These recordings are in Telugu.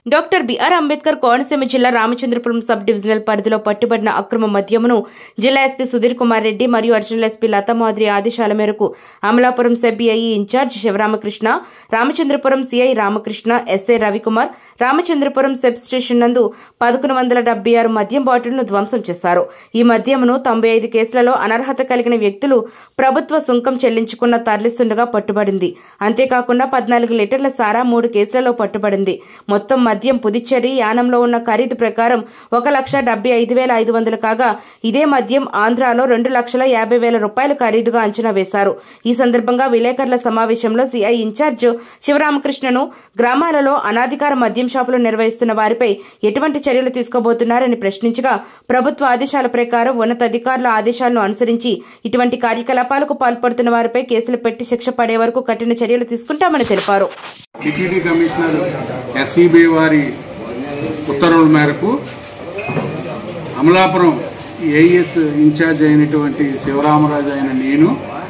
డాక్టర్ బిఆర్ అంబేద్కర్ కోనసీమ జిల్లా రామచంద్రపురం సబ్ డివిజనల్ పరిధిలో పట్టుబడిన అక్రమ మద్యమును జిల్లా ఎస్పీ సుధీర్ కుమార్ రెడ్డి మరియు అడిషనల్ ఎస్పీ లతామాధురి ఆదేశాల మేరకు Amalapuram CBI incharge Sivaramakrishna Ramachandrapuram CI Ramakrishna SI Ravikumar Ramachandrapuram sub station నందు పదకొండు వందల డెబ్బై ఆరు మద్యం బాటిల్ను ధ్వంసం చేశారు ఈ మద్యమును తొంభై ఐదు కేసులలో అనర్హత కలిగిన వ్యక్తులు ప్రభుత్వ సుంకం చెల్లించుకున్న తరలిస్తుండగా పట్టుబడింది అంతేకాకుండా పద్నాలుగు లీటర్ల సారా మూడు కేసులలో పట్టుబడింది మొత్తం మద్యం పుదుచ్చేరి యానంలో ఉన్న ఖరీదు ప్రకారం ఒక లక్ష డెబ్బై ఐదు వేల ఐదు వందలు కాగా ఇదే మద్యం ఆంధ్రాలో రెండు లక్షల యాభై వేల రూపాయలు ఖరీదుగా అంచనా వేశారు ఈ సందర్భంగా విలేకరుల సమావేశంలో సిఐ ఇన్ఛార్జ్ శివరామకృష్ణను గ్రామాలలో అనాధికార మద్యం షాపులు నిర్వహిస్తున్న వారిపై ఎటువంటి చర్యలు తీసుకోబోతున్నారని ప్రశ్నించగా ప్రభుత్వ ఆదేశాల ప్రకారం ఉన్నతాధికారుల ఆదేశాలను అనుసరించి ఇటువంటి కార్యకలాపాలకు పాల్పడుతున్న వారిపై కేసులు పెట్టి శిక్ష పడే వరకు కఠిన చర్యలు తీసుకుంటామని తెలిపారు డిప్యూటీ కమిషనర్ ఎస్సీబీ వారి ఉత్తర్వుల మేరకు అమలాపురం ఏఎస్ ఇన్ఛార్జ్ అయినటువంటి శివరామరాజు అయిన నేను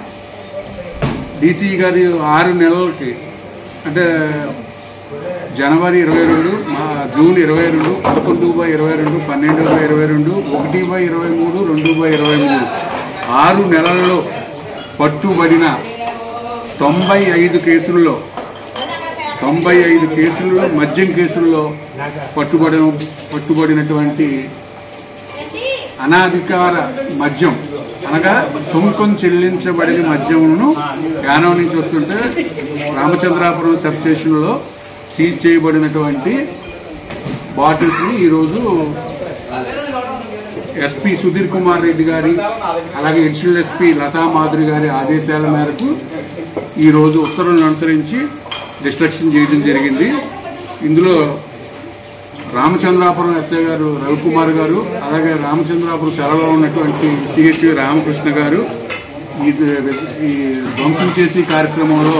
డీసీ గారి ఆరు నెలలకి అంటే జనవరి ఇరవై రెండు మా జూన్ ఇరవై రెండు పదకొండు బై ఇరవై రెండు పన్నెండు బై ఇరవై రెండు ఒకటి బై ఇరవై మూడు రెండు బై ఇరవై మూడు ఆరు నెలల్లో పట్టుబడిన తొంభై ఐదు కేసుల్లో తొంభై ఐదు కేసుల్లో మద్యం కేసుల్లో పట్టుబడిన పట్టుబడినటువంటి అనాధికార మద్యం అనగా సుంకం చెల్లించబడిన మద్యమును యానం నుంచి వస్తుంటే రామచంద్రాపురం సబ్ స్టేషన్లో సీజ్ చేయబడినటువంటి బాటిల్స్ని ఈరోజు ఎస్పీ సుధీర్ కుమార్ రెడ్డి గారి అలాగే అడిషనల్ ఎస్పీ లతా మాధురి గారి ఆదేశాల మేరకు ఈరోజు ఉత్తర్వులను అనుసరించి డిస్ట్రక్షన్ చేయడం జరిగింది ఇందులో రామచంద్రాపురం ఎస్ఐ గారు రవికుమార్ గారు అలాగే రామచంద్రాపురం సెలలో ఉన్నటువంటి సిహెచ్వి రామకృష్ణ గారు ఇది ఈ ధ్వంసం చేసే కార్యక్రమంలో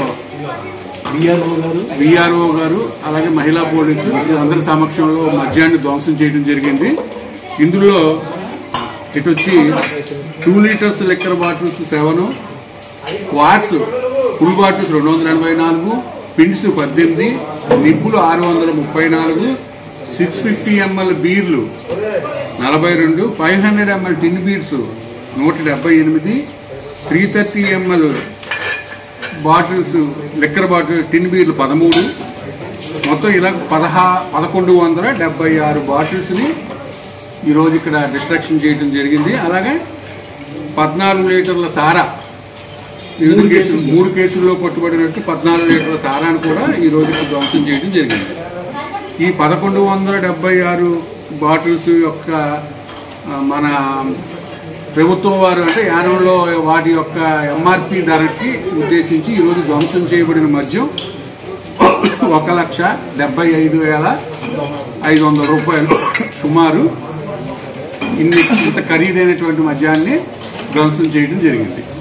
విఆర్ఓ గారు అలాగే మహిళా పోలీసు అందరి సమక్షంలో మద్యాన్ని ధ్వంసం చేయడం జరిగింది ఇందులో ఇటు వచ్చి two litres liquor bottles seven quarts full bottles రెండు వందల ఎనభై నాలుగు పిన్స్ పద్దెనిమిది నిప్పులు ఆరు వందల ముప్పై నాలుగు సిక్స్ ఫిఫ్టీ ఎంఎల్ బీర్లు నలభై రెండు five hundred ML tin beers నూట డెబ్బై ఎనిమిది three thirty ML bottles liquor bottle tin బీర్లు పదమూడు మొత్తం ఇలా పదహా పదకొండు వందల డెబ్బై ఆరు బాటిల్స్ని ఈరోజు ఇక్కడ డిస్ట్రక్షన్ చేయడం జరిగింది అలాగే పద్నాలుగు లీటర్ల సారా వివిధ కేసులు మూడు కేసుల్లో పట్టుబడినట్టు పద్నాలుగు లీటర్ల సారాను కూడా ఈ రోజు ఇక్కడ ధ్వంసం చేయడం జరిగింది ఈ పదకొండు వందల డెబ్బై ఆరు బాటిల్స్ యొక్క ఆ, మన ప్రభుత్వం వారు అంటే యానంలో వాటి యొక్క ఎంఆర్పి ధరకి ఉద్దేశించి ఈరోజు ధ్వంసం చేయబడిన మద్యం ఒక లక్ష డెబ్బై ఐదు వేల ఐదు వందల రూపాయలు సుమారు ఇన్ని ఇంత ఖరీదైనటువంటి మద్యాన్ని ధ్వంసం చేయడం జరిగింది